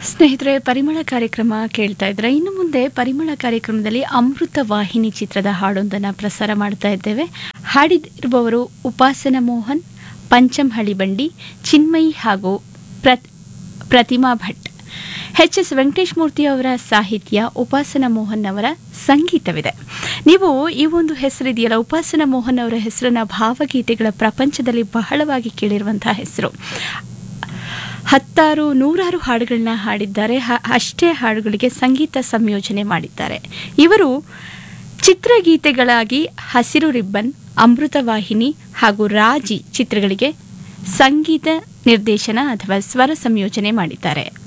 ಸ್ನೇಹಿತರೆ ಪರಿಮಳ ಕಾರ್ಯಕ್ರಮ ಕೇಳ್ತಾ ಇದ್ರೆ ಇನ್ನು ಮುಂದೆ ಪರಿಮಳ ಕಾರ್ಯಕ್ರಮದಲ್ಲಿ ಅಮೃತ ವಾಹಿನಿ ಚಿತ್ರದ ಹಾಡೊಂದನ್ನು ಪ್ರಸಾರ ಮಾಡ್ತಾ ಇದ್ದೇವೆ ಹಾಡಿರುವವರು ಉಪಾಸನ ಮೋಹನ್ ಪಂಚಮ್ ಹಳಿಬಂಡಿ ಚಿನ್ಮಯಿ ಹಾಗೂ ಪ್ರತ್ ಪ್ರತಿಮಾ ಭಟ್ ಎಚ್ ಎಸ್ ವೆಂಕಟೇಶ್ ಮೂರ್ತಿ ಅವರ ಸಾಹಿತ್ಯ ಉಪಾಸನ ಮೋಹನ್ ಅವರ ಸಂಗೀತವಿದೆ ನೀವು ಈ ಒಂದು ಹೆಸರಿದೆಯಲ್ಲ ಉಪಾಸನ ಮೋಹನ್ ಅವರ ಹೆಸರನ್ನ ಭಾವಗೀತೆಗಳ ಪ್ರಪಂಚದಲ್ಲಿ ಬಹಳವಾಗಿ ಕೇಳಿರುವಂತಹ ಹೆಸರು ಹತ್ತಾರು ನೂರಾರು ಹಾಡುಗಳನ್ನ ಹಾಡಿದ್ದಾರೆ ಹ- ಅಷ್ಟೇ ಹಾಡುಗಳಿಗೆ ಸಂಗೀತ ಸಂಯೋಜನೆ ಮಾಡಿದ್ದಾರೆ ಇವರು ಚಿತ್ರಗೀತೆಗಳಾಗಿ ಹಸಿರು ರಿಬ್ಬನ್ ಅಮೃತವಾಹಿನಿ ಹಾಗೂ ರಾಜಿ ಚಿತ್ರಗಳಿಗೆ ಸಂಗೀತ ನಿರ್ದೇಶನ ಅಥವಾ ಸ್ವರ ಸಂಯೋಜನೆ ಮಾಡಿದ್ದಾರೆ